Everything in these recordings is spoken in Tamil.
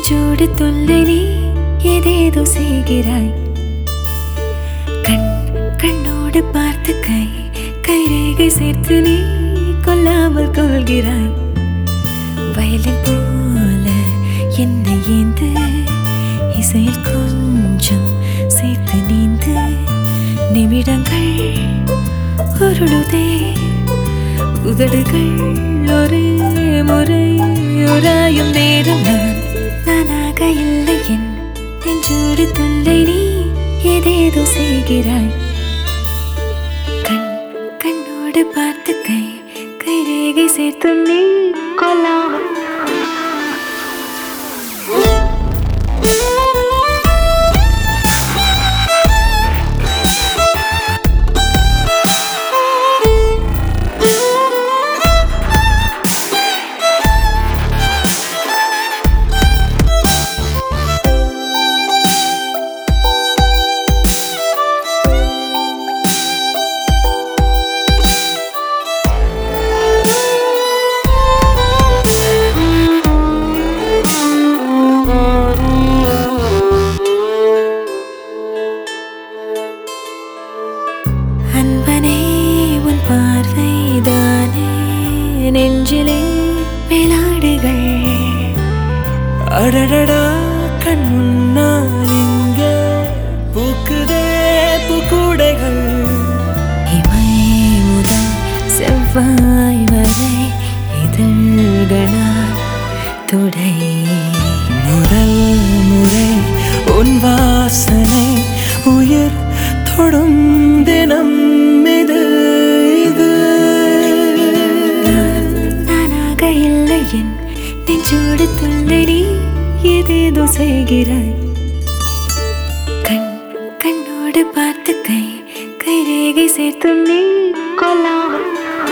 நெஞ்சோடு தொல்லை நீ ஏதேதோ செய்கிறாய் கண் கண்ணோடு பார்த்து கை கைரேகை சேர்த்து நீ கொல்லாமல் கொள்கிறாய் வயலின் போல என்னை ஏந்து இசையில் கொஞ்சம் சேர்த்து நீந்து நிமிடங்கள் உருளுதே உதடுகள் ஒரு முறை உராயும் நேரம் நான் நானாக இல்லை என் நெஞ்சோடு தொல்லை நீ ஏதேதோ செய்கிறாய் கண் கண்ணோடு பார்த்து கை கைரேகை சேர்த்து நீ கொல்லாமல் அன்பனே உன் பார்வைதானே நெஞ்சிலே மேலாடுகள் அடடடா கண் முன்னால் இங்கே பூக்குதே பூக்கூடைகள் இமை முதல் செவ்வாய் வரை இதழ்களால் துடை முதல் முறை உன் வாசனை உயிர் தொடும் தினம் இது இது நானாக இல்லை என் நெஞ்சோடு தொல்லை நீ ஏதேதோ செய்கிறாய் கண் கண்ணோடு பார்த்து கை கைரேகை சேர்த்து நீ கொல்லாமல்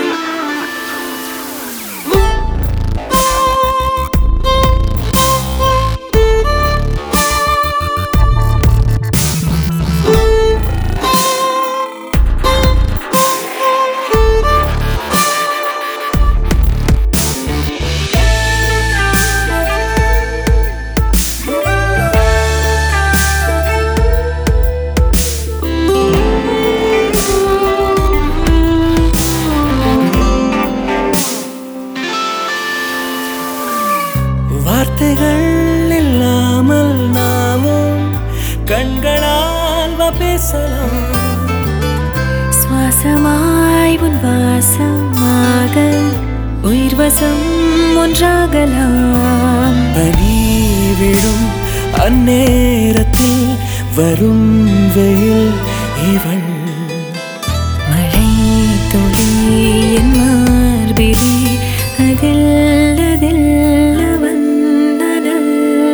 வார்த்தைகள் இல்லாமல் நாமும் கண்களால் வா பேசலாம் சுவாசமாய் உன் வாசமாக உயிர் வசம் ஒன்றாகலாம் பனி விடும் அந்நேரத்தில் வரும் வெயில் இவள் மழை துளி என் மார்பிலே அதில் அதில் வந்தனல்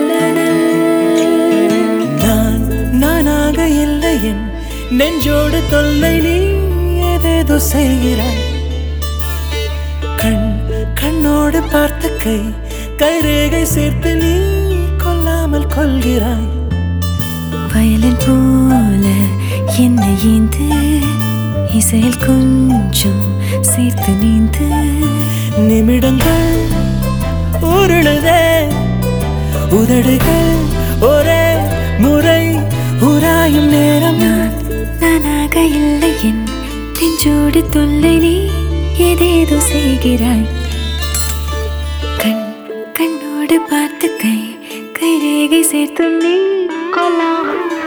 நான் நானாக இல்லை என் நெஞ்சோடு தொல்லை நீ ஏதேதோ செய்கிறாய் கண் கண்ணோடு பார்த்து கை கைரேகை சேர்த்து நீ கொல்லாமல் கொள்கிறாய் வயலின் போல என்னை ஏந்து இசையில் கொஞ்சம் சேர்த்து நீந்து நிமிடங்கள் உருளுதே உதடுகள் ஒரே முறை உராயும் நேரம் நான் நானாக இல்லை என் நெஞ்சோடு தொல்லை நீ ஏதேதோ செய்கிறாய் கண் கண்ணோடு பார்த்து கை கைரேகை சேர்த்து நீ கொல்லாமல்